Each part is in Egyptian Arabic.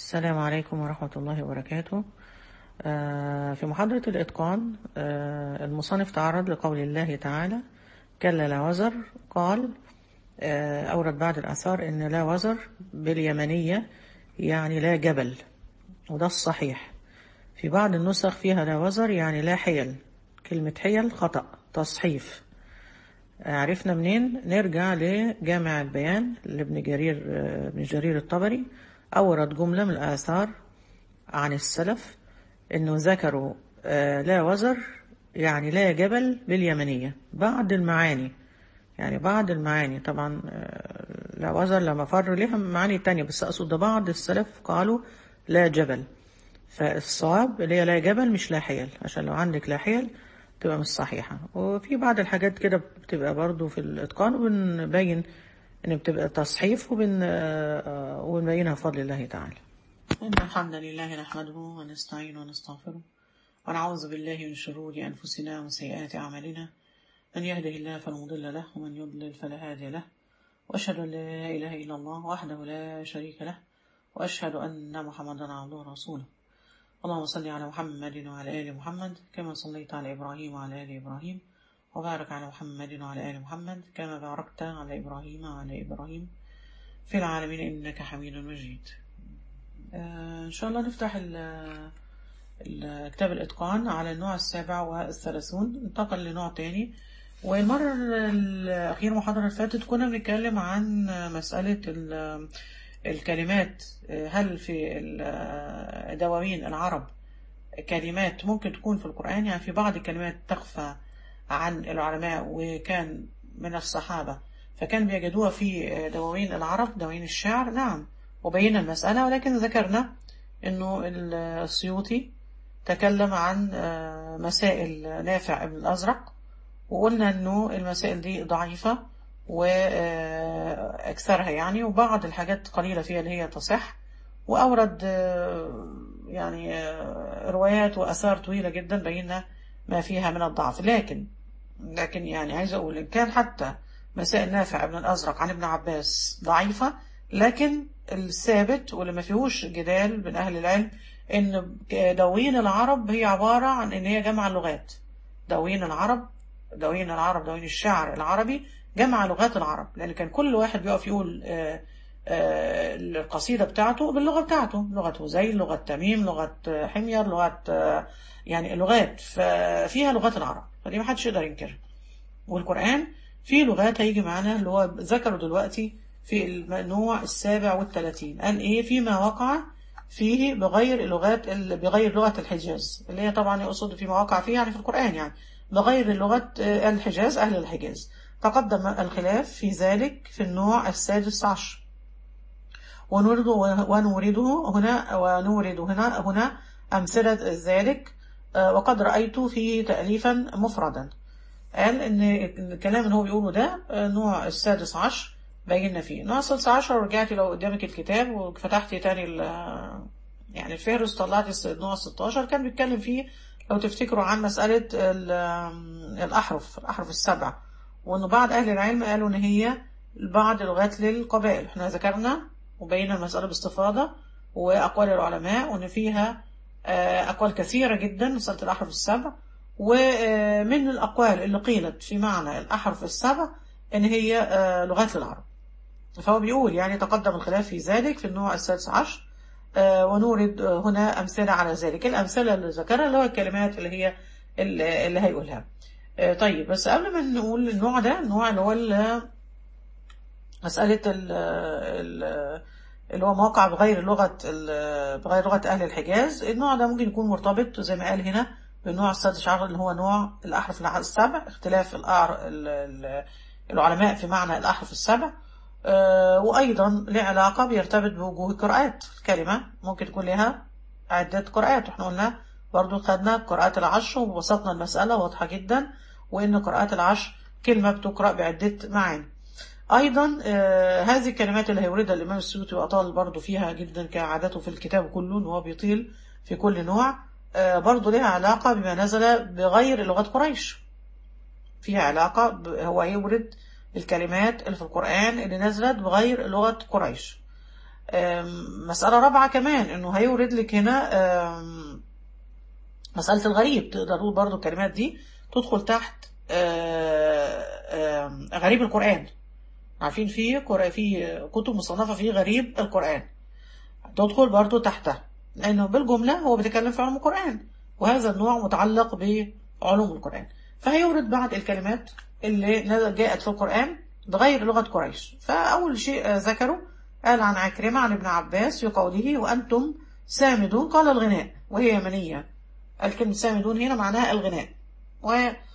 السلام عليكم ورحمة الله وبركاته آه، في محاضرة الإتقان آه، المصنف تعرض لقول الله تعالى كلا لا وزر قال آه، أورد بعد الآثار إن لا وزر باليمنية يعني لا جبل وده الصحيح في بعض النسخ فيها لا وزر يعني لا حيل كلمة حيل خطأ تصحيف عرفنا منين نرجع لجامع البيان لابن جرير ابن جرير الطبري أورد جملة من الآثار عن السلف إنه ذكروا آه، لا وزر يعني لا جبل باليمنية بعض المعاني يعني بعض المعاني طبعا آه، لا وزر لما فر لها معاني تانية بس أقصد ده بعض السلف قالوا لا جبل فالصواب اللي هي لا جبل مش لا حيل عشان لو عندك لا حيل تبقى مش صحيحة وفي بعض الحاجات كده بتبقى برضو في الإتقان وبنبين إن بتبقى تصحيف وبن آه، وبنبينها بفضل الله تعالى إن الحمد لله نحمده ونستعين ونستغفره ونعوذ بالله من شرور أنفسنا وسيئات أعمالنا من يهده الله فلا مضل له ومن يضلل فلا هادي له وأشهد أن لا إله إلا الله وحده لا شريك له وأشهد أن محمدا عبده ورسوله اللهم صل على محمد وعلى آل محمد كما صليت على إبراهيم وعلى آل إبراهيم وبارك على محمد وعلى آل محمد كما باركت على إبراهيم وعلى إبراهيم في العالمين إنك حميد مجيد آه، إن شاء الله نفتح ال- ال- كتاب الإتقان على النوع السابع والثلاثون انتقل لنوع تاني والمرة الأخيرة المحاضرة اللي فاتت كنا بنتكلم عن مسألة ال- الكلمات هل في ال- دواوين العرب كلمات ممكن تكون في القرآن يعني في بعض الكلمات تخفى عن العلماء وكان من الصحابة فكان بيجدوها في دواوين العرب دواوين الشعر نعم وبينا المسألة ولكن ذكرنا انه السيوطي تكلم عن آه، مسائل نافع ابن الأزرق وقلنا انه المسائل دي ضعيفة وأكثرها يعني وبعض الحاجات قليلة فيها اللي هي تصح وأورد آه، يعني آه، روايات وأثار طويلة جدا بينا ما فيها من الضعف لكن لكن يعني عايز أقول إن كان حتى مسائل نافع ابن الأزرق عن ابن عباس ضعيفة لكن الثابت واللي ما فيهوش جدال بين أهل العلم إن دواوين العرب هي عبارة عن إن هي جمع اللغات دواوين العرب دواوين العرب دواوين الشعر العربي جمع لغات العرب لأن كان كل واحد بيقف يقول آه، آه، القصيدة بتاعته باللغة بتاعته لغة هذيل لغة تميم لغة آه، حمير لغة آه، يعني لغات ففيها لغات العرب فدي ما حدش يقدر ينكرها والقرآن فيه لغات هيجي معانا اللي هو ذكره دلوقتي في النوع السابع والثلاثين قال ايه فيما وقع فيه بغير لغات ال- بغير لغة الحجاز اللي هي طبعا يقصد فيما وقع فيه يعني في القرآن يعني بغير لغة آه، الحجاز أهل الحجاز تقدم الخلاف في ذلك في النوع السادس عشر ونورده ونورده هنا ونورد هنا هنا أمثلة ذلك آه، وقد رأيت فيه تأليفا مفردا قال إن الكلام اللي هو بيقوله ده آه، نوع السادس عشر بينا فيه النوع السادس عشر ورجعتي لو قدامك الكتاب وفتحتي تاني ال- يعني الفهرس طلعت النوع 16 كان بيتكلم فيه لو تفتكروا عن مسألة ال- الأحرف الأحرف السبع وإنه بعض أهل العلم قالوا إن هي بعض لغات للقبائل احنا ذكرنا وبينا المسألة باستفاضة وأقوال العلماء وإن فيها آه، أقوال كثيرة جدا مسألة الأحرف السبع ومن الأقوال اللي قيلت في معنى الأحرف السبع إن هي آه، لغات للعرب فهو بيقول يعني تقدم الخلاف في ذلك في النوع السادس عشر آه، ونورد آه، هنا أمثلة على ذلك الأمثلة اللي ذكرها اللي هو الكلمات اللي هي اللي اللي هيقولها آه، طيب بس قبل ما نقول النوع ده النوع اللي هو ال- مسألة ال ال اللي هو موقع بغير لغة ال- بغير لغة أهل الحجاز النوع ده ممكن يكون مرتبط زي ما قال هنا بالنوع السادس عشر اللي هو نوع الأحرف السبع اختلاف الأعر ال- ال- العلماء في معنى الأحرف السبع آه، وأيضا له علاقة بيرتبط بوجوه القراءات الكلمة ممكن تكون لها عدة قراءات واحنا قلنا برضو خدنا قراءات العشر وبسطنا المسألة واضحة جدا وإن قراءات العشر كلمة بتقرأ بعدة معاني أيضا آه، هذه الكلمات اللي هيوردها الإمام السيوطي وأطال برضو فيها جدا كعادته في الكتاب كله إن هو بيطيل في كل نوع آه، برضو لها علاقة بما نزل بغير لغة قريش فيها علاقة ب- هو يورد الكلمات اللي في القرآن اللي نزلت بغير لغة قريش آم، مسألة رابعة كمان انه هيورد لك هنا آم، مسألة الغريب تقدر تقول برضو الكلمات دي تدخل تحت آه، آم، غريب القرآن عارفين في قر- في كتب مصنفة في غريب القرآن تدخل برضو تحتها لأنه بالجملة هو بيتكلم في علوم القرآن وهذا النوع متعلق بعلوم القرآن فهيورد بعض الكلمات اللي نزل- جاءت في القرآن بغير لغة قريش فأول شيء آه، ذكره قال عن عكرمة عن ابن عباس في قوله وأنتم سامدون قال الغناء وهي يمنية الكلمة سامدون هنا معناها الغناء و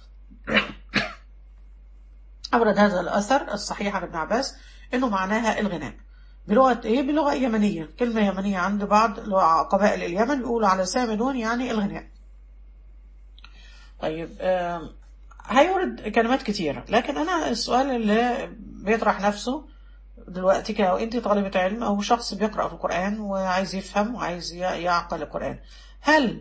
أورد هذا الأثر الصحيح عن ابن عباس إنه معناها الغناء بلغة إيه؟ بلغة يمنية كلمة يمنية عند بعض قبائل اليمن بيقولوا على سامدون يعني الغناء طيب آم، هيورد كلمات كتيرة لكن أنا السؤال اللي بيطرح نفسه دلوقتي كأو أنت طالبة علم أو شخص بيقرأ في القرآن وعايز يفهم وعايز ي- يعقل القرآن هل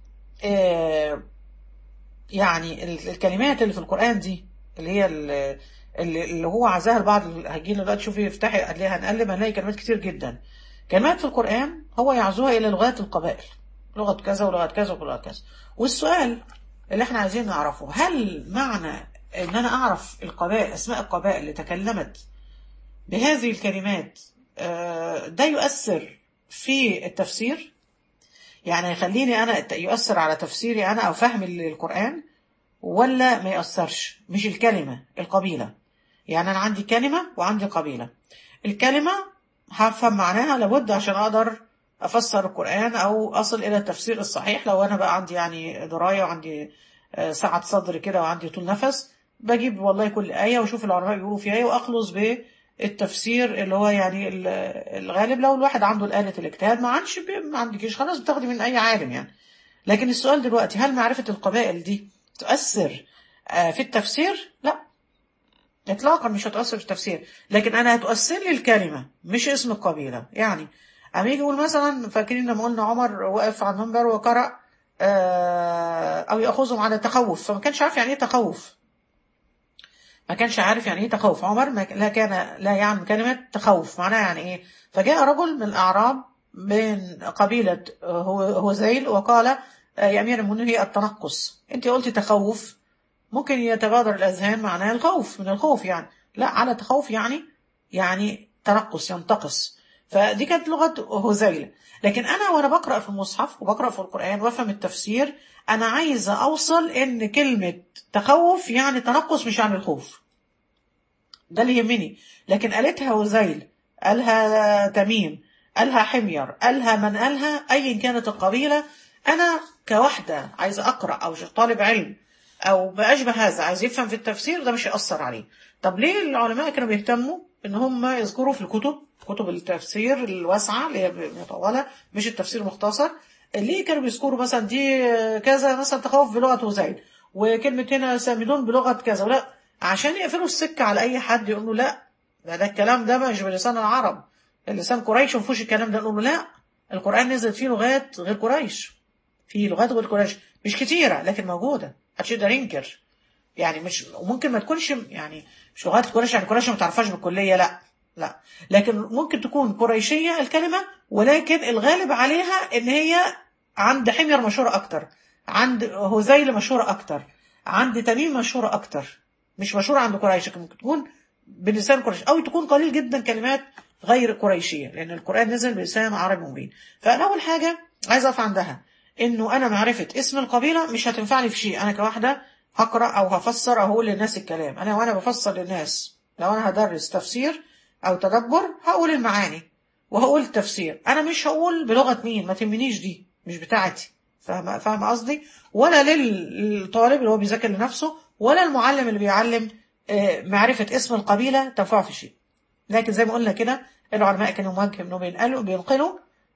آه، يعني ال- الكلمات اللي في القرآن دي اللي هي ال- اللي اللي هو عزاها البعض هجي دلوقتي شوفي افتحي هتلاقي هنقلب هنلاقي كلمات كتير جدا كلمات في القرآن هو يعزوها إلى لغات القبائل لغة كذا ولغة كذا ولغة كذا والسؤال اللي احنا عايزين نعرفه هل معنى ان انا اعرف القبائل اسماء القبائل اللي تكلمت بهذه الكلمات آه، ده يؤثر في التفسير يعني يخليني انا يؤثر على تفسيري انا او فهمي للقرآن ولا ما يأثرش مش الكلمة القبيلة يعني أنا عندي كلمة وعندي قبيلة الكلمة هفهم معناها لابد عشان أقدر أفسر القرآن أو أصل إلى التفسير الصحيح لو أنا بقى عندي يعني دراية وعندي آه، سعة صدر كده وعندي طول نفس بجيب والله كل آية وأشوف العلماء بيقولوا فيها إيه وأخلص بالتفسير اللي هو يعني ال- الغالب لو الواحد عنده الآلة الاجتهاد ما عندش بي- ما عندكيش خلاص بتاخدي من أي عالم يعني لكن السؤال دلوقتي هل معرفة القبائل دي تؤثر آه، في التفسير؟ لا اطلاقا مش هتؤثر في التفسير لكن انا هتؤثر لي الكلمه مش اسم القبيله يعني اما يجي يقول مثلا فاكرين لما قلنا عمر وقف على المنبر وقرأ آه، او ياخذهم على تخوف فما كانش عارف يعني ايه تخوف ما كانش عارف يعني ايه تخوف عمر ما لا كان لا يعلم كلمه تخوف معناها يعني ايه فجاء رجل من الاعراب من قبيله هو- هذيل وقال آه، يا امير المؤمنين هي التنقص انت قلتي تخوف ممكن يتبادر الأذهان معناه الخوف من الخوف يعني لا على تخوف يعني يعني تنقص ينتقص فدي كانت لغة هزيلة لكن أنا وأنا بقرأ في المصحف وبقرأ في القرآن وأفهم التفسير أنا عايزة أوصل إن كلمة تخوف يعني تنقص مش يعني الخوف ده اللي يهمني لكن قالتها هزيل قالها تميم قالها حمير قالها من قالها أيا كانت القبيلة أنا كواحدة عايزة أقرأ أو طالب علم أو ما أشبه هذا عايز يفهم في التفسير ده مش هيأثر عليه طب ليه العلماء كانوا بيهتموا إن هم يذكروا في الكتب كتب التفسير الواسعة اللي هي مطولة مش التفسير المختصر ليه كانوا بيذكروا مثلا دي كذا مثلا تخوف بلغة هزيل وكلمة هنا سامدون بلغة كذا ولا عشان يقفلوا السكة على أي حد يقول له لا ده, ده الكلام ده مش بلسان العرب اللسان قريش ما فيهوش الكلام ده نقول له لا القرآن نزل فيه لغات غير قريش في لغات غير قريش مش كتيرة لكن موجودة محدش يقدر ينكر يعني مش وممكن ما تكونش يعني مش لغات قريش يعني قريش ما تعرفهاش بالكلية لا لا لكن ممكن تكون قريشية الكلمة ولكن الغالب عليها ان هي عند حمير مشهورة اكتر عند هذيل مشهورة اكتر عند تميم مشهورة اكتر مش مشهورة عند قريش لكن ممكن تكون بلسان قريش او تكون قليل جدا كلمات غير قريشية لان القرآن نزل بلسان عربي مبين فانا اول حاجة عايز اقف عندها انه انا معرفة اسم القبيلة مش هتنفعني في شيء انا كواحدة هقرأ او هفسر او هقول للناس الكلام انا وانا بفسر للناس لو انا هدرس تفسير او تدبر هقول المعاني وهقول التفسير انا مش هقول بلغة مين ما تهمنيش دي مش بتاعتي فاهمة فاهم قصدي ولا للطالب اللي هو بيذاكر لنفسه ولا المعلم اللي بيعلم آه، معرفة اسم القبيلة تنفعه في شيء لكن زي ما قلنا كده العلماء كانوا موجه انهم بينقلوا بينقلوا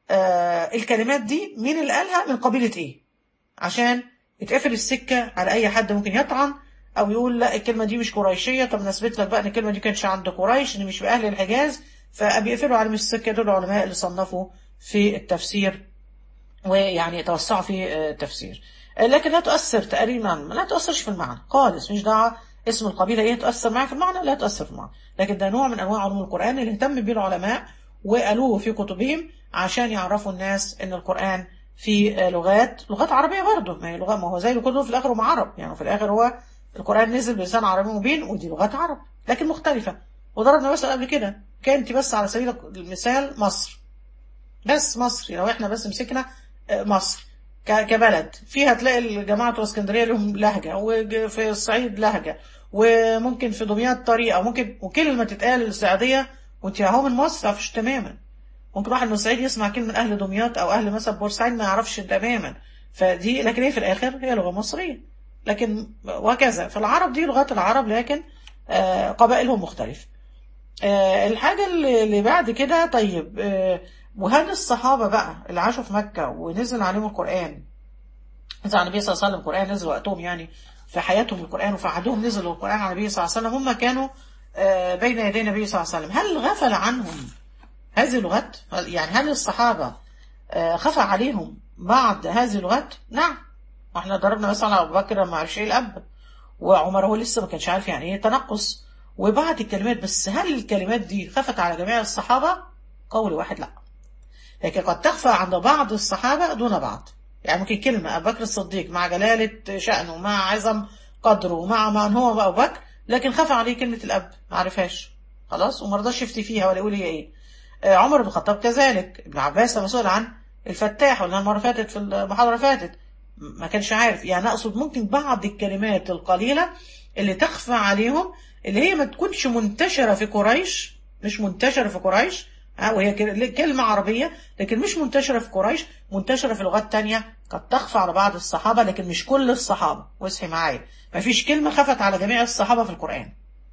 آه الكلمات دي مين اللي قالها من قبيلة ايه عشان يتقفل السكة على اي حد ممكن يطعن او يقول لا الكلمة دي مش قريشية طب نثبت لك بقى ان الكلمة دي كانتش عند قريش ان مش باهل الحجاز فبيقفلوا على السكة دول العلماء اللي صنفوا في التفسير ويعني توسعوا في آه، التفسير آه، لكن لا تؤثر تقريبا لا تؤثرش في المعنى خالص مش دعوة اسم القبيلة ايه تؤثر معايا في المعنى لا تؤثر في المعنى لكن ده نوع من انواع علوم القرآن اللي اهتم بيه العلماء وقالوه في كتبهم عشان يعرفوا الناس ان القرآن في لغات لغات عربية برضه ما هي لغة ما هو زي كله في الآخر هم عرب يعني في الآخر هو القرآن نزل بلسان عربي مبين ودي لغات عرب لكن مختلفة وضربنا مثلا قبل كده كانت بس على سبيل المثال مصر بس مصر لو احنا بس مسكنا مصر كبلد فيها تلاقي جماعة اسكندرية لهم لهجة وفي الصعيد لهجة وممكن في دمياط طريقة وممكن وكلمة تتقال الصعيدية وانت اهو من مصر تعرفش تماما ممكن واحد من الصعيد يسمع كلمة من أهل دمياط أو أهل مثلا بورسعيد ما يعرفش تماما فدي لكن هي في الآخر هي لغة مصرية لكن وهكذا فالعرب دي لغات العرب لكن آه قبائلهم مختلفة آه الحاجة اللي بعد كده طيب آه وهل الصحابة بقى اللي عاشوا في مكة ونزل عليهم القرآن نزل على النبي صلى الله عليه وسلم القرآن نزل وقتهم يعني في حياتهم القرآن وفي عهدهم نزل القرآن على النبي صلى الله عليه وسلم هم كانوا بين يدي النبي صلى الله عليه وسلم هل غفل عنهم هذه اللغات يعني هل الصحابة خفى عليهم بعض هذه اللغات نعم واحنا ضربنا مثلا على ابو بكر لما عرش الاب وعمر هو لسه ما كانش عارف يعني ايه تنقص وبعض الكلمات بس هل الكلمات دي خفت على جميع الصحابة قول واحد لا لكن قد تخفى عند بعض الصحابة دون بعض يعني ممكن كلمة أبو بكر الصديق مع جلالة شأنه مع عظم قدره مع من هو أبو بكر لكن خفى عليه كلمة الأب ما عرفهاش خلاص وما رضاش يفتي فيها ولا يقول هي إيه عمر بن الخطاب كذلك ابن عباس مسؤول عن الفتاح ولا المرة فاتت في المحاضرة فاتت ما كانش عارف يعني أقصد ممكن بعض الكلمات القليلة اللي تخفى عليهم اللي هي ما تكونش منتشرة في قريش مش منتشرة في قريش وهي كلمة عربية لكن مش منتشرة في قريش منتشرة في لغات تانية قد تخفى على بعض الصحابة لكن مش كل الصحابة واصحي معايا ما فيش كلمة خفت على جميع الصحابة في القرآن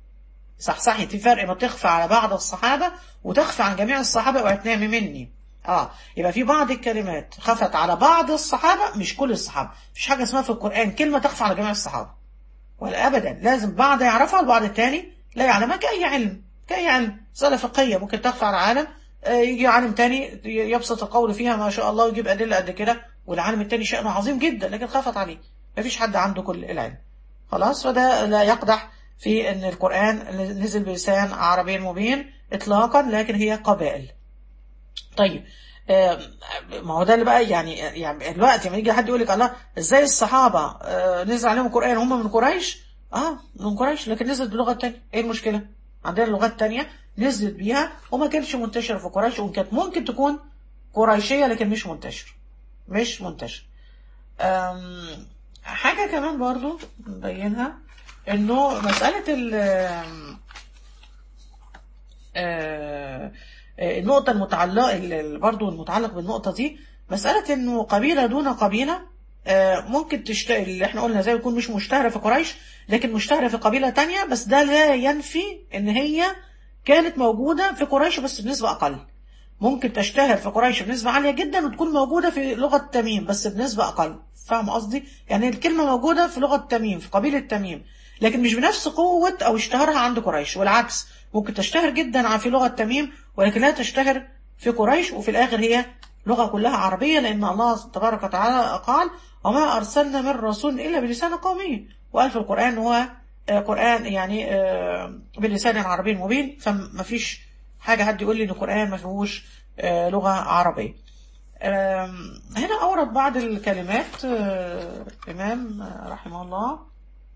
صح صحي في فرق ما تخفى على بعض الصحابة وتخفى عن جميع الصحابة وهتنامي مني اه يبقى في بعض الكلمات خفت على بعض الصحابة مش كل الصحابة مفيش حاجة اسمها في القرآن كلمة تخفى على جميع الصحابة ولا أبدا لازم بعض يعرفها والبعض التاني لا يعلمها كأي علم كأي علم مسألة فقهية ممكن تخفى على عالم يجي عالم تاني يبسط القول فيها ما شاء الله ويجيب أدلة قد كده والعالم التاني شأنه عظيم جدا لكن خفت عليه مفيش حد عنده كل العلم خلاص فده لا يقدح في ان القرآن نزل بلسان عربي مبين اطلاقا لكن هي قبائل طيب ما هو ده اللي بقى يعني يعني الوقت لما يجي حد يقول لك الله ازاي الصحابه نزل عليهم القران هم من قريش اه من قريش لكن نزلت بلغه ثانيه ايه المشكله عندنا لغات تانية نزلت بيها وما كانتش منتشره في قريش وكانت ممكن تكون قريشيه لكن مش منتشر مش منتشر حاجه كمان برضو نبينها انه مساله ال النقطة المتعلقة برضو المتعلق بالنقطة دي مسألة انه قبيلة دون قبيلة ممكن تشتغل اللي احنا قلنا زي يكون مش مشتهرة في قريش لكن مشتهرة في قبيلة تانية بس ده لا ينفي ان هي كانت موجودة في قريش بس بنسبة اقل ممكن تشتهر في قريش بنسبة عالية جدا وتكون موجودة في لغة تميم بس بنسبة اقل فاهم قصدي يعني الكلمة موجودة في لغة تميم في قبيلة تميم لكن مش بنفس قوة او اشتهارها عند قريش والعكس ممكن تشتهر جدا في لغة تميم ولكن لا تشتهر في قريش وفي الآخر هي لغة كلها عربية لأن الله تبارك وتعالى قال وما أرسلنا من رسول إلا بلسان قومي وقال في القرآن هو قرآن يعني بلسان عربي مبين فما فيش حاجة حد يقول لي إن القرآن ما فيهوش لغة عربية هنا أورد بعض الكلمات الإمام رحمه الله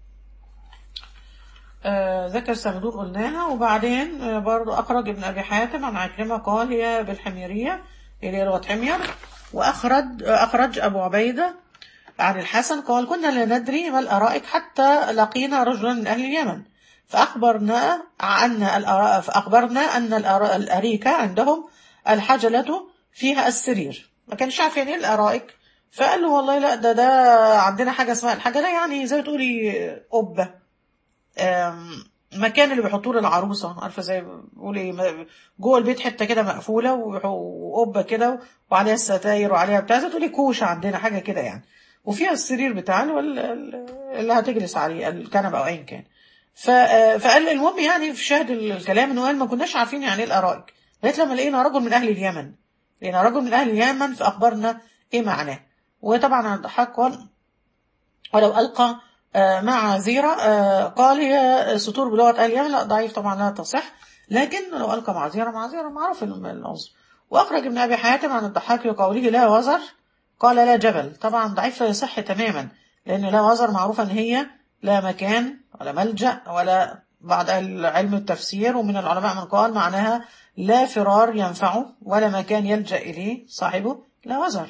آه ذكر سمدور قلناها وبعدين آه برضو أخرج ابن أبي حاتم عن عكرمة قال هي بالحميرية اللي هي لغة حمير وأخرج آه أخرج أبو عبيدة عن الحسن قال كنا لا ندري ما الأرائك حتى لقينا رجلا من أهل اليمن فأخبرنا أن الأراء فأخبرنا أن الأريكة عندهم الحجلة فيها السرير ما كانش عارف يعني الأرائك فقال له والله لا ده ده عندنا حاجة اسمها الحجلة يعني زي ما تقولي قبة مكان اللي بيحطوه للعروسة عارفة زي بيقول ايه جوه البيت حتة كده مقفولة وقبة كده وعليها الستاير وعليها بتاع زي تقولي كوشة عندنا حاجة كده يعني وفيها السرير بتاعها اللي هتجلس عليه الكنبة أو أيا كان فقال المهم يعني في شاهد الكلام انه قال ما كناش عارفين يعني ايه الارائك لغايه لما لقينا رجل من اهل اليمن لقينا رجل من اهل اليمن فاخبرنا ايه معناه وطبعا الضحاك قال ولو القى مع زيرة قال هي سطور بلغة آل اليمن لا ضعيف طبعا لا تصح لكن لو ألقى معذرة معذرة معروف العذر وأخرج ابن أبي حاتم عن الضحاك بقوله لا وزر قال لا جبل طبعا ضعيف لا يصح تماما لأن لا وزر معروفة أن هي لا مكان ولا ملجأ ولا بعد علم التفسير ومن العلماء من قال معناها لا فرار ينفعه ولا مكان يلجأ إليه صاحبه لا وزر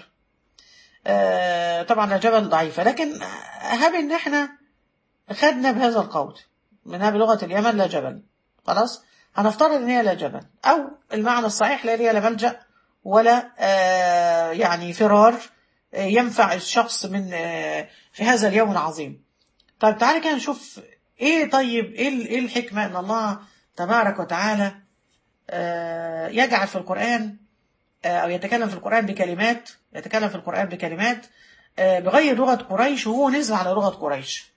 آه طبعا لا جبل ضعيفة لكن هب ان احنا خدنا بهذا القول منها بلغة اليمن لا جبل خلاص هنفترض ان هي لا جبل او المعنى الصحيح لا هي لا ملجأ ولا آه يعني فرار آه ينفع الشخص من آه في هذا اليوم العظيم طيب تعالى كده نشوف ايه طيب ايه ايه الحكمة ان الله تبارك وتعالى آه يجعل في القرآن أو يتكلم في القرآن بكلمات يتكلم في القرآن بكلمات بغير لغة قريش وهو نزل على لغة قريش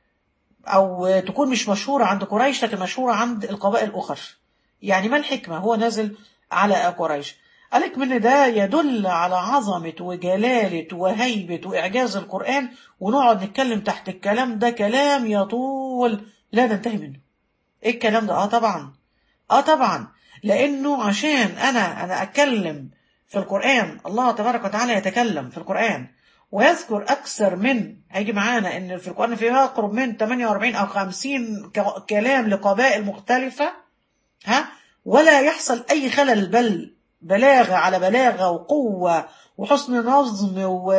أو تكون مش مشهورة عند قريش لكن مشهورة عند القبائل الأخر يعني ما الحكمة هو نازل على قريش قالك من ده يدل على عظمة وجلالة وهيبة وإعجاز القرآن ونقعد نتكلم تحت الكلام ده كلام يطول لا ننتهي منه ايه الكلام ده اه طبعا اه طبعا لانه عشان انا انا اتكلم في القرآن الله تبارك وتعالى يتكلم في القرآن ويذكر أكثر من هيجي معانا إن في القرآن فيها أقرب من 48 أو 50 كلام لقبائل مختلفة ها ولا يحصل أي خلل بل بلاغة على بلاغة وقوة وحسن نظم و...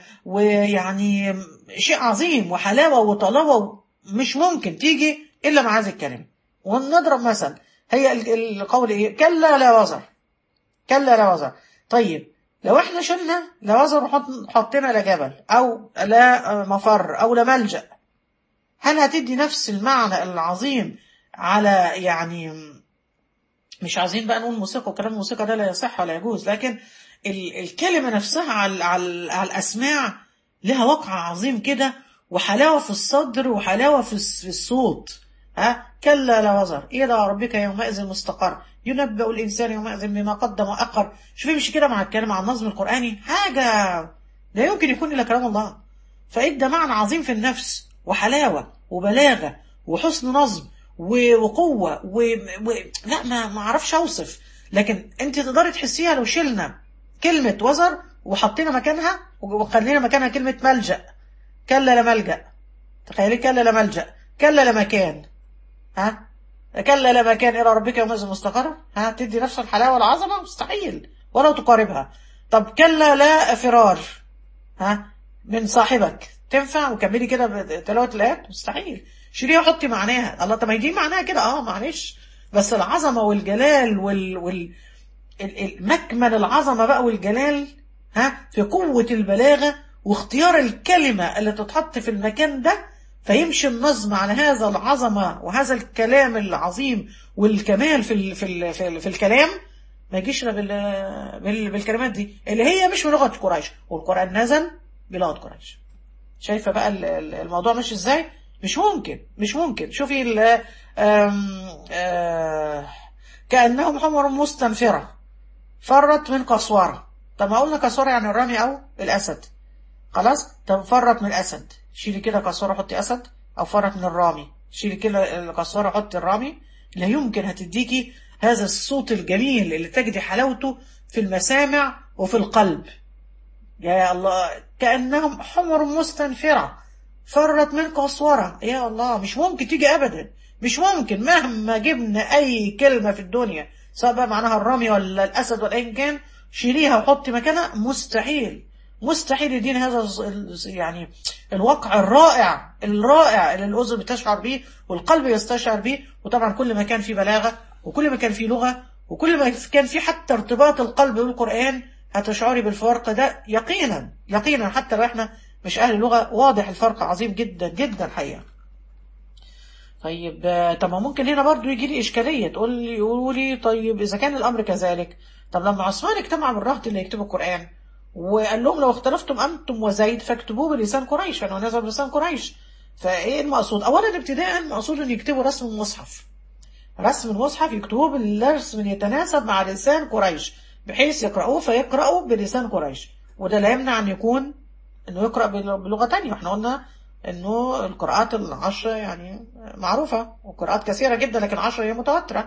ويعني شيء عظيم وحلاوة وطلاوة مش ممكن تيجي إلا مع هذه الكلمة ونضرب مثل هي القول إيه كلا لا وزر كلا لا وزر طيب لو احنا شلنا لا وزر وحطينا لا جبل او لا مفر او لا ملجأ هل هتدي نفس المعنى العظيم على يعني مش عايزين بقى نقول موسيقى وكلام الموسيقى ده لا يصح ولا يجوز لكن ال الكلمة نفسها على, على, على الأسماع لها وقع عظيم كده وحلاوة في الصدر وحلاوة في الصوت ها كلا لا وزر إلى ربك يومئذ مستقر ينبأ الإنسان يومئذ بما قدم وأخر شوفي مش كده مع الكلام عن النظم القرآني حاجة لا يمكن يكون إلا كلام الله فإدى معنى عظيم في النفس وحلاوة وبلاغة وحسن نظم وقوة و... و... لا ما ما اعرفش اوصف لكن انت تقدري تحسيها لو شلنا كلمة وزر وحطينا مكانها وخلينا مكانها كلمة ملجأ كلا لا ملجأ تخيلي كلا لا ملجأ كلا لا مكان ها كلا لا مكان إلى ربك يومئذ مستقر ها تدي نفس الحلاوة والعظمة مستحيل ولا تقاربها طب كلا لا فرار ها من صاحبك تنفع وكملي كده بتلاوة الآيات مستحيل شيليها وحطي معناها الله طب ما دي معناها كده اه معلش بس العظمة والجلال وال, وال... مكمن العظمة بقى والجلال ها في قوة البلاغة واختيار الكلمة اللي تتحط في المكان ده فيمشي النظم على هذا العظمة وهذا الكلام العظيم والكمال في ال في ال في, ال في الكلام ما يجيش بال بال بالكلمات دي اللي هي مش من لغة قريش والقرآن نزل بلغة قريش شايفة بقى الموضوع مش ازاي مش ممكن مش ممكن شوفي ال كأنهم حمر مستنفرة فرت من قسورة طب ما قلنا قسورة يعني الرمي أو الأسد خلاص طب فرت من الأسد شيلي كده قسورة حطي أسد أو فرت من الرامي شيلي كده القسورة حطي الرامي لا يمكن هتديكي هذا الصوت الجميل اللي تجدي حلاوته في المسامع وفي القلب يا الله كأنهم حمر مستنفرة فرت من قسورة يا الله مش ممكن تيجي أبدا مش ممكن مهما جبنا أي كلمة في الدنيا سواء بقى معناها الرمي ولا الأسد ولا أيا كان شيليها وحطي مكانها مستحيل مستحيل يدينا هذا يعني الواقع الرائع الرائع اللي الأذن بتشعر به والقلب يستشعر به وطبعا كل ما كان فيه بلاغة وكل ما كان فيه لغة وكل ما كان فيه حتى ارتباط القلب بالقرآن هتشعري بالفرق ده يقينا يقينا حتى لو احنا مش أهل لغة واضح الفرق عظيم جدا جدا حقيقة طيب طب ما ممكن هنا برضو يجي لي إشكالية تقول لي يقولوا لي طيب إذا كان الأمر كذلك طب لما عثمان اجتمع بالرهط اللي يكتبوا القرآن وقال لهم لو اختلفتم أنتم وزيد فاكتبوه بلسان قريش لأنه نزل بلسان قريش فإيه المقصود أولا ابتداء المقصود أن يكتبوا رسم المصحف رسم المصحف يكتبوه بالرسم يتناسب مع لسان قريش بحيث يقرأوه فيقرأوا بلسان قريش وده لا يمنع أن يكون أنه يقرأ بلغة تانية واحنا قلنا أنه القراءات العشرة يعني معروفة وقراءات كثيرة جدا لكن عشرة هي متواترة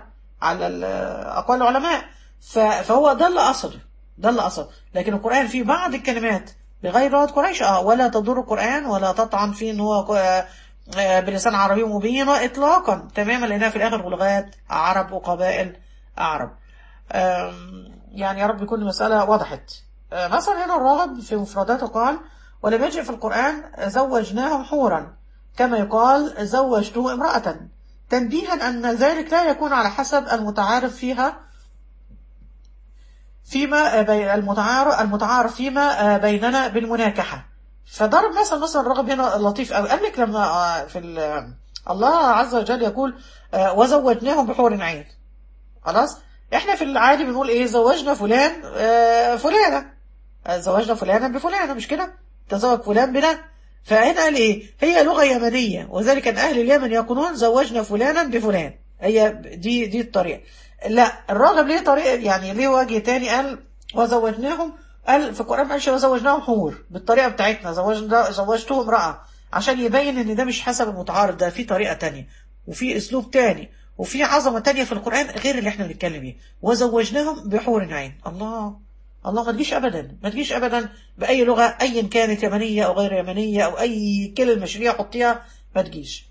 على ال- اقوال العلماء ف- فهو ده اللي قصده ده اللي قصده لكن القران فيه بعض الكلمات بغير لغه قريش اه ولا تضر القران ولا تطعن فيه ان هو ق- آه، بلسان عربي مبين اطلاقا تماما لانها في الاخر لغات عرب وقبائل اعرب آم، يعني يا رب يكون المسألة وضحت آه، مثلا هنا الراغب في مفرداته قال ولم يجئ في القرآن زوجناهم حورا كما يقال زوجته امرأة تنبيها أن ذلك لا يكون على حسب المتعارف فيها فيما آه، بي- المتعارف المتعارف فيما آه، بيننا بالمناكحة فضرب مثلا مثلا الراغب هنا لطيف قوي قال لك لما آه، في ال- الله عز وجل يقول آه، وزوجناهم بحور عين خلاص احنا في العادي بنقول ايه زوجنا فلان آه فلانة آه زوجنا فلانا بفلانة مش كده تزوج فلان بنا فهنا قال ايه هي لغة يمنية وذلك ان اهل اليمن يقولون زوجنا فلانا بفلان هي دي دي الطريقة لا الراغب ليه طريقة يعني ليه وجه تاني قال وزوجناهم قال في القرآن ما قالش وزوجناهم حور بالطريقة بتاعتنا زوجنا زوجته امرأة عشان يبين ان ده مش حسب المتعارف ده في طريقة تانية وفي اسلوب تاني وفي عظمة تانية في القرآن غير اللي احنا بنتكلم بيه وزوجناهم بحور عين الله الله ما تجيش ابدا ما تجيش ابدا باي لغة ايا كانت يمنية او غير يمنية او اي كلمة شريعة حطيها ما تجيش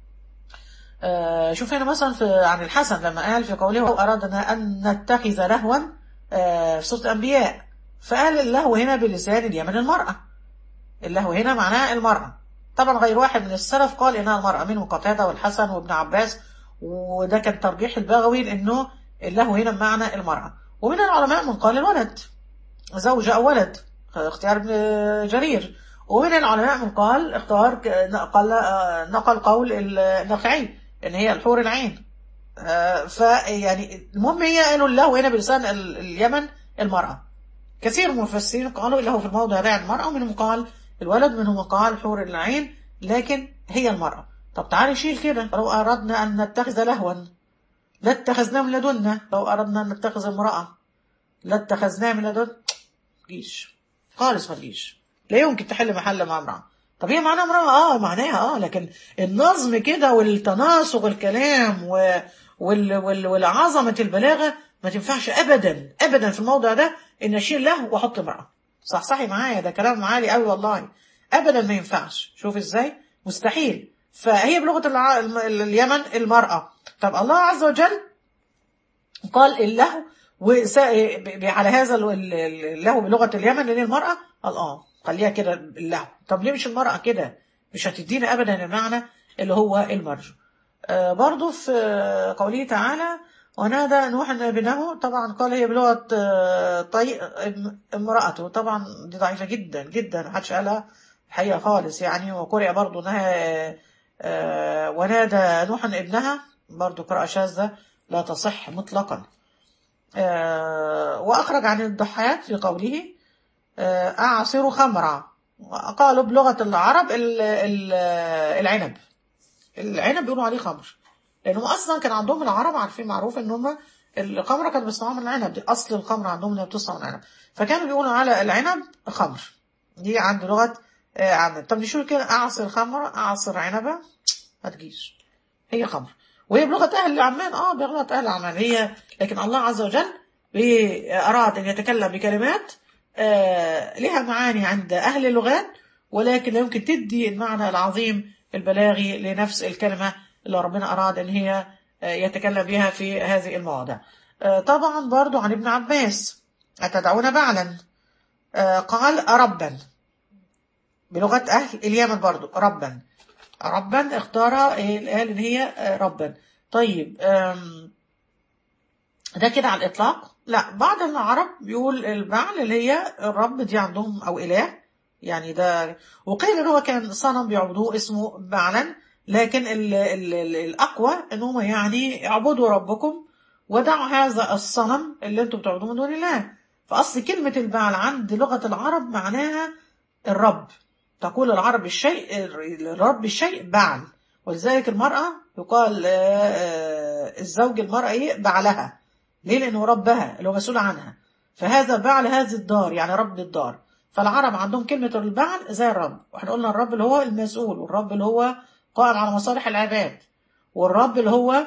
آه شوف هنا مثلا في عن الحسن لما قال في قوله أردنا أن نتخذ لهوا آه في سورة الأنبياء فقال اللهو هنا بلسان اليمن المرأة اللهو هنا معناه المرأة طبعا غير واحد من السلف قال إنها المرأة منهم قتادة والحسن وابن عباس وده كان ترجيح البغوي لأنه اللهو هنا بمعنى المرأة ومن العلماء من قال الولد زوجة أو ولد اختيار ابن جرير ومن العلماء من قال اختار نقل نقل قول النخعي ان هي الحور العين فيعني المهم هي قالوا الله هنا بلسان اليمن المرأة كثير من المفسرين قالوا له في الموضع ده المرأة ومنهم قال الولد منهم قال حور العين لكن هي المرأة طب تعالي شيل كده لو أردنا أن نتخذ لهوا لاتخذناه من لدنا لو أردنا أن نتخذ امرأة لاتخذناه من لدن تجيش خالص ما تجيش لا يمكن تحل محل مع امرأة طب هي معناها امرأة اه معناها اه لكن النظم كده والتناسق الكلام و... وال... وال... والعظمة البلاغة ما تنفعش ابدا ابدا في الموضع ده ان اشيل له واحط امرأة صح صحي معايا ده كلام عالي قوي والله ابدا ما ينفعش شوف ازاي مستحيل فهي بلغة الع... اليمن المرأة طب الله عز وجل قال اللهو وس... على هذا اللهو بلغة اليمن اللي هي المرأة قال اه خليها كده اللهو طب ليه مش المرأة كده مش هتدينا أبدا المعنى اللي هو المرجو آه برضو في قوله تعالى ونادى نوح ابنه طبعا قال هي بلغة آه طي امرأته طبعا دي ضعيفة جدا جدا محدش قالها الحقيقة خالص يعني وقرئ برضو انها آه ونادى نوح ابنها برضو قراءة شاذة لا تصح مطلقا وأخرج عن الضحاك في قوله أعصر خمرا قالوا بلغة العرب العنب العنب بيقولوا عليه خمر لأنهم أصلا كان عندهم العرب عارفين معروف إن هم الخمرة كانوا بيصنعوها من العنب دي أصل الخمرة عندهم إنها بتصنع من العنب فكانوا بيقولوا على العنب خمر دي عند لغة عنب طب نشوف كده أعصر خمرة أعصر عنبة ما تجيش هي خمر وهي بلغة أهل عمان اه بلغة أهل عمان هي لكن الله عز وجل أراد أن يتكلم بكلمات آه لها معاني عند أهل اللغات ولكن لا يمكن تدي المعنى العظيم البلاغي لنفس الكلمة اللي ربنا أراد أن هي آه يتكلم بها في هذه المواضع آه طبعا برضو عن ابن عباس أتدعون بعلا قال ربا بلغة أهل اليمن برضو ربا ربا اختار قال ان هي ربا طيب ده كده على الاطلاق لا بعض العرب بيقول البعل اللي هي الرب دي عندهم او اله يعني ده وقيل ان هو كان صنم بيعبدوه اسمه بعلا لكن ال ال ال الاقوى ان هم يعني اعبدوا ربكم ودعوا هذا الصنم اللي انتم بتعبدوه من دون الله فاصل كلمه البعل عند لغه العرب معناها الرب تقول العرب الشيء الرب الشيء بعل ولذلك المرأة يقال الزوج المرأة ايه بعلها ليه لأنه ربها اللي هو مسؤول عنها فهذا بعل هذه الدار يعني رب الدار فالعرب عندهم كلمة البعل زي الرب واحنا قلنا الرب اللي هو المسؤول والرب اللي هو قائم على مصالح العباد والرب اللي هو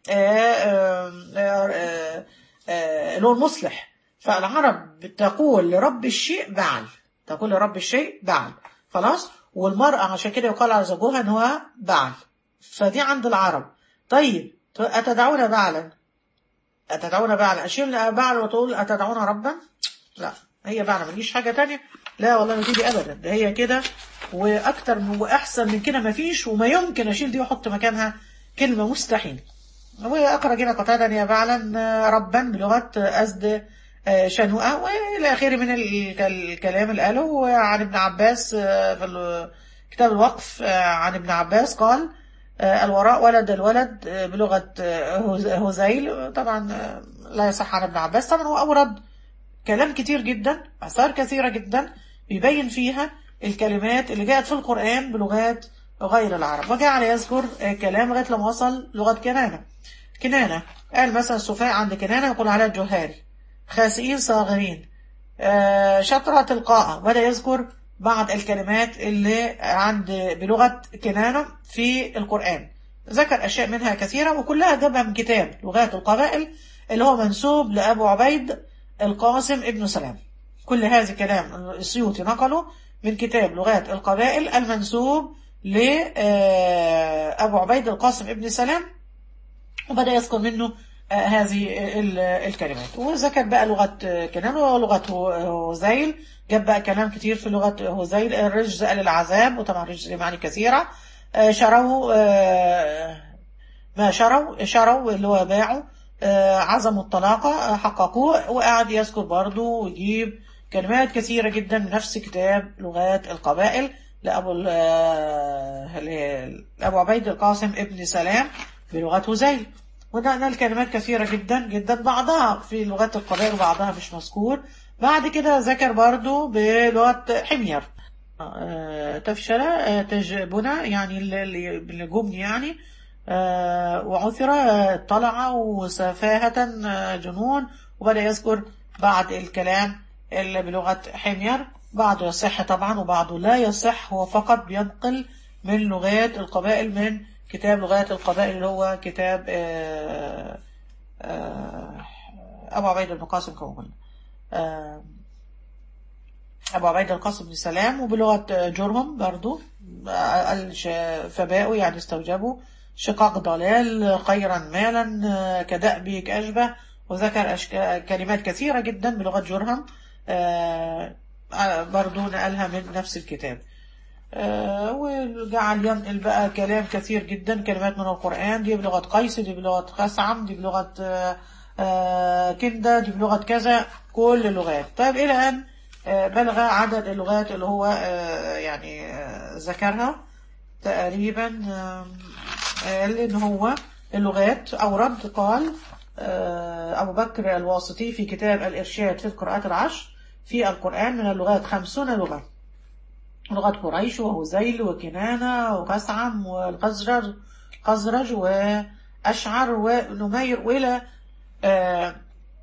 آه، آه، آه، آه، اللي هو المصلح فالعرب تقول لرب الشيء بعل تقول لرب الشيء بعل خلاص والمرأة عشان كده يقال على زوجها ان هو بعل فدي عند العرب طيب أتدعون بعلا أتدعون بعلا أشيل بعل وتقول أتدعون ربا لا هي بعلا مفيش حاجة تانية لا والله ما تيجي أبدا ده هي كده وأكتر من وأحسن من كده مفيش وما يمكن أشيل دي وأحط مكانها كلمة مستحيل وأقرأ هنا قتادا يا بعلا ربا بلغة أزد آه، شنوءة وإلى آخره من ال- الكلام اللي قاله عن ابن عباس آه، في ال- كتاب الوقف آه، عن ابن عباس قال آه، الوراء ولد الولد آه، بلغة آه، هز- هزيل طبعا آه، لا يصح عن ابن عباس طبعا هو أورد كلام كتير جدا آثار كثيرة جدا بيبين فيها الكلمات اللي جاءت في القرآن بلغات غير العرب وجعل يذكر آه، كلام لغاية لما وصل لغة كنانة كنانة قال مثلا السفاء عند كنانة يقول عليها الجهال خاسئين صاغرين آه، شطرة القاء بدأ يذكر بعض الكلمات اللي عند بلغة كنانة في القرآن ذكر أشياء منها كثيرة وكلها جابها من كتاب لغات القبائل اللي هو منسوب لأبو عبيد القاسم ابن سلام كل هذا كلام السيوطي نقله من كتاب لغات القبائل المنسوب لأبو عبيد القاسم ابن سلام وبدأ يذكر منه آه، هذه ال- الكلمات وذكر بقى لغة آه، كنان ولغة هو- هزيل جاب بقى كلام كتير في لغة هزيل الرجز قال العذاب وطبعا الرجز له معاني كثيرة آه، شروا آه، ما شروا شروا اللي هو باعوا آه، عزموا الطلاق آه، حققوه وقعد يذكر برضه ويجيب كلمات كثيرة جدا من نفس كتاب لغات القبائل لأبو ال- آه، ل- لأبو عبيد القاسم ابن سلام بلغة هزيل ونقل الكلمات كثيرة جدا جدا بعضها في لغات القبائل وبعضها مش مذكور بعد كده ذكر برضو بلغة حمير آه، تفشل آه، تجبنا يعني اللي- اللي اللي جبن يعني آه، وعثر آه، طلع وسفاهة آه، جنون وبدأ يذكر بعض الكلام اللي بلغة حمير بعضه يصح طبعا وبعضه لا يصح هو فقط بينقل من لغات القبائل من كتاب لغات القبائل اللي هو كتاب آه، آه، أبو عبيد بن قاسم كما قلنا آه، أبو عبيد القاسم بن سلام وبلغة جرهم برضو آه، الش- فباءوا يعني استوجبوا شقاق ضلال خيرا مالا آه، كدأبك أشبه وذكر أشك- كلمات كثيرة جدا بلغة جرهم آه، آه، برضو نقلها من نفس الكتاب آه، وجعل ينقل بقى كلام كثير جدا كلمات من القرآن دي بلغة قيس دي بلغة خسعم دي بلغة آه، آه، كندة دي بلغة كذا كل اللغات طيب إلى أن آه، بلغ عدد اللغات اللي هو آه، يعني آه، ذكرها تقريبا آم، قال إن هو اللغات أورد قال آه، أبو بكر الواسطي في كتاب الإرشاد في القراءات العشر في القرآن من اللغات خمسون لغة لغة قريش وهزيل وكنانة وغسعم والخزرج خزرج وأشعر ونمير وإلى آه،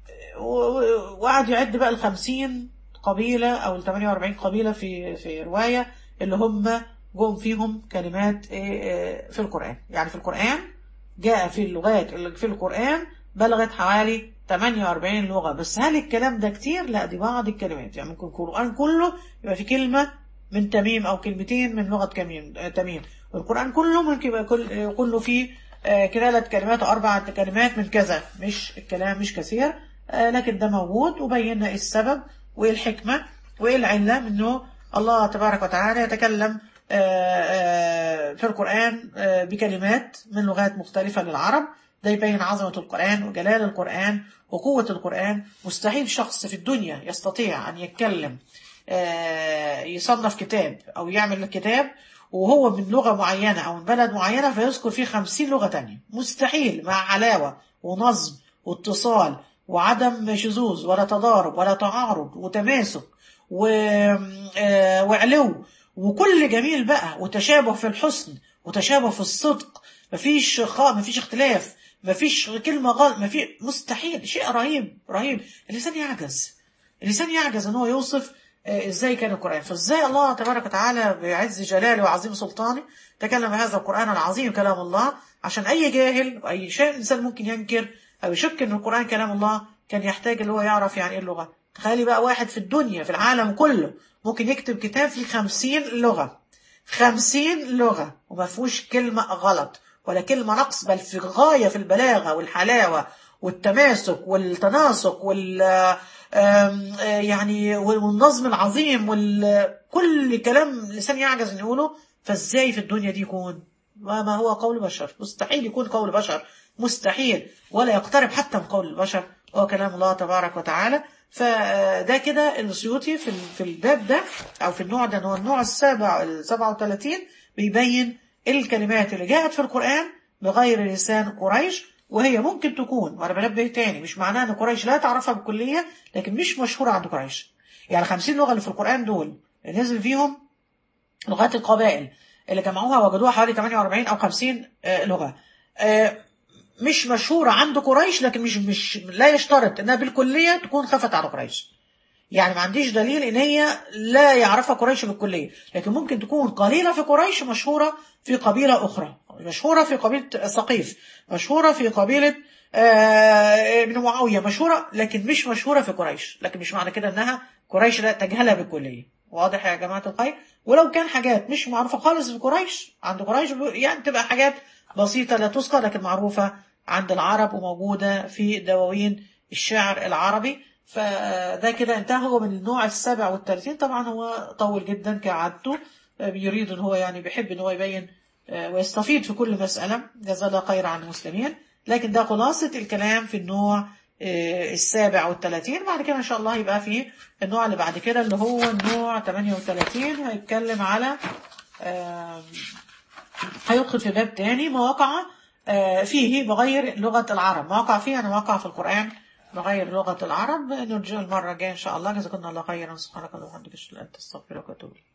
و- و- وقعد يعد بقى الخمسين قبيلة أو الثمانية وأربعين قبيلة في في رواية اللي هم جم فيهم كلمات إيه، إيه، في القرآن يعني في القرآن جاء في اللغات اللي في القرآن بلغت حوالي 48 لغة بس هل الكلام ده كتير؟ لا دي بعض الكلمات يعني ممكن القرآن كله يبقى في كلمة من تميم أو كلمتين من لغة كميم آه، تميم والقرآن كله ممكن يبقى كل آه، كله فيه آه، ثلاث كلمات أو أربع كلمات من كذا مش الكلام مش كثير آه، لكن ده موجود وبينا إيه السبب وإيه الحكمة وإيه العلة منه الله تبارك وتعالى يتكلم آه، آه، في القرآن آه، بكلمات من لغات مختلفة للعرب ده يبين عظمة القرآن وجلال القرآن وقوة القرآن مستحيل شخص في الدنيا يستطيع أن يتكلم آه، يصنف كتاب أو يعمل كتاب وهو من لغة معينة أو من بلد معينة فيذكر فيه خمسين لغة تانية مستحيل مع علاوة ونظم واتصال وعدم شذوذ ولا تضارب ولا تعارض وتماسك و... آه، وعلو وكل جميل بقى وتشابه في الحسن وتشابه في الصدق مفيش خاء مفيش اختلاف مفيش كلمة غلط مفيش مستحيل شيء رهيب رهيب الإنسان يعجز الإنسان يعجز أن هو يوصف آه، ازاي كان القرآن فازاي الله تبارك وتعالى بعز جلاله وعظيم سلطانه تكلم هذا القرآن العظيم كلام الله عشان أي جاهل أي شيء إنسان ممكن ينكر أو يشك إن القرآن كلام الله كان يحتاج اللي هو يعرف يعني إيه اللغة تخيلي بقى واحد في الدنيا في العالم كله ممكن يكتب كتاب فيه خمسين لغة خمسين لغة وما فيهوش كلمة غلط ولا كلمة نقص بل في غاية في البلاغة والحلاوة والتماسك والتناسق وال آم، آه، يعني والنظم العظيم وكل كلام لسان يعجز ان يقوله فازاي في الدنيا دي يكون ما ما هو قول بشر مستحيل يكون قول بشر مستحيل ولا يقترب حتى من قول البشر هو كلام الله تبارك وتعالى فده كده السيوطي في ال- في الباب ده او في النوع ده هو النوع السابع ال 37 بيبين الكلمات اللي جاءت في القرآن بغير لسان قريش وهي ممكن تكون وانا بنبه تاني مش معناه ان قريش لا تعرفها بالكليه لكن مش مشهوره عند قريش يعني 50 لغه اللي في القرآن دول اللي نزل فيهم لغات القبائل اللي جمعوها وجدوها حوالي 48 او 50 آه، لغه آه، مش مشهوره عند قريش لكن مش مش لا يشترط انها بالكليه تكون خفت على قريش يعني ما عنديش دليل ان هي لا يعرفها قريش بالكليه لكن ممكن تكون قليله في قريش مشهوره في قبيله اخرى مشهوره في قبيله ثقيف مشهوره في قبيله آه، ابن معاويه مشهوره لكن مش مشهوره في قريش لكن مش معنى كده انها قريش لا تجهلها بالكليه واضح يا جماعه الخير ولو كان حاجات مش معروفه خالص في قريش عند قريش يعني تبقى حاجات بسيطه لا تذكر لكن معروفه عند العرب وموجوده في دواوين الشعر العربي فده كده انتهى هو من النوع السابع والثلاثين طبعا هو طول جدا كعادته بيريد ان هو يعني بيحب ان هو يبين آه، ويستفيد في كل مسألة جزاه الله خير عن المسلمين لكن ده خلاصة الكلام في النوع آه، السابع والثلاثين بعد كده ان شاء الله يبقى في النوع اللي بعد كده اللي هو النوع 38 هيتكلم على آم، هيدخل في باب تاني مواقع آه، فيه بغير لغة العرب مواقع فيه أنا مواقع في القرآن بغير لغة العرب نرجع المرة الجاية إن شاء الله جزاكم الله خيرا سبحانك اللهم وبحمدك أشهد أن لا إله إلا أنت أستغفرك وأتوب إليك